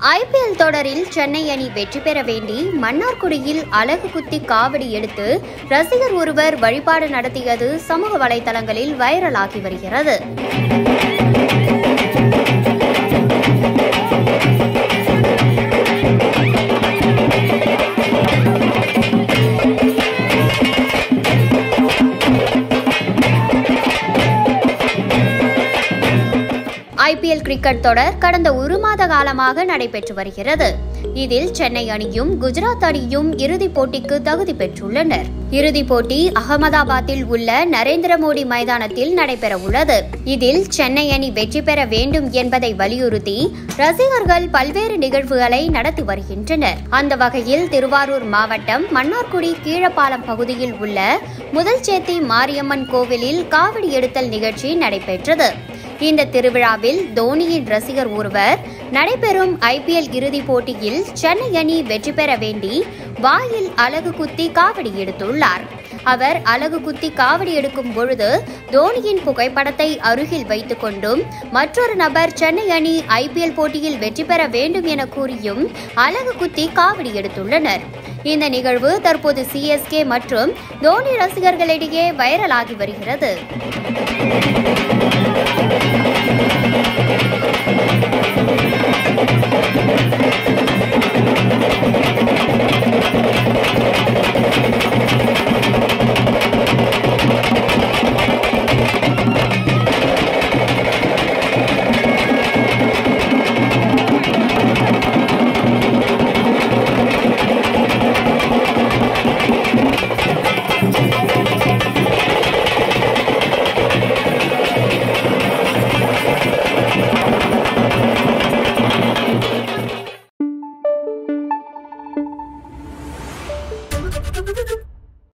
IPL தொடரில் சென்னை அணி வெற்றி பெற வேண்டி மன்னார்குடியில் அலகு குத்தி காவடி எடுத்து ரசிகர் ஒருவர் வழிபாடு நடத்தியது சமூக வலைதளங்களில் வைரலாகி வருகிறது ஐபிஎல் கிரிக்கெட் தொடர் கடந்த ஒரு மாத காலமாக நடைபெற்று வருகிறது இதில் சென்னை அணியும் குஜராத் அணியும் இறுதிப் போட்டிக்கு தகுதி பெற்றுள்ளனர் இறுதிப் போட்டி அகமதாபாத்தில் உள்ள நரேந்திர மோடி மைதானத்தில் நடைபெற உள்ளது இதில் சென்னை அணி வெற்றி பெற வேண்டும் என்பதை வலியுறுத்தி ரசிகர்கள் பல்வேறு நிகழ்வுகளை நடத்தி வருகின்றனர் அந்த வகையில் திருவாரூர் மாவட்டம் மன்னார்குடி கீழப்பாலம் பகுதியில் உள்ள முதல் சேத்தி மாரியம்மன் கோவிலில் காவடி எடுத்தல் நிகழ்ச்சி நடைபெற்றது இந்த திருவிழாவில் தோனியின் ரசிகர் ஒருவர் நடைபெறும் ஐபிஎல் இறுதிப் போட்டியில் சென்னை அணி வெற்றி பெற வேண்டி வாயில் அலகு குத்தி காவடி எடுத்துள்ளார் அவர் அலகு குத்தி காவடி எடுக்கும் பொழுது தோனியின் புகைப்படத்தை அருகில் வைத்துக் கொண்டும் மற்றொரு நபர் சென்னை அணி ஐபிஎல் போட்டியில் வெற்றி பெற வேண்டும் என கூறியும் அலகு குத்தி காவடி எடுத்துள்ளனர் இந்த நிகழ்வு தற்போது சிஎஸ்கே மற்றும் தோனி ரசிகர்களிடையே வைரலாகி வருகிறது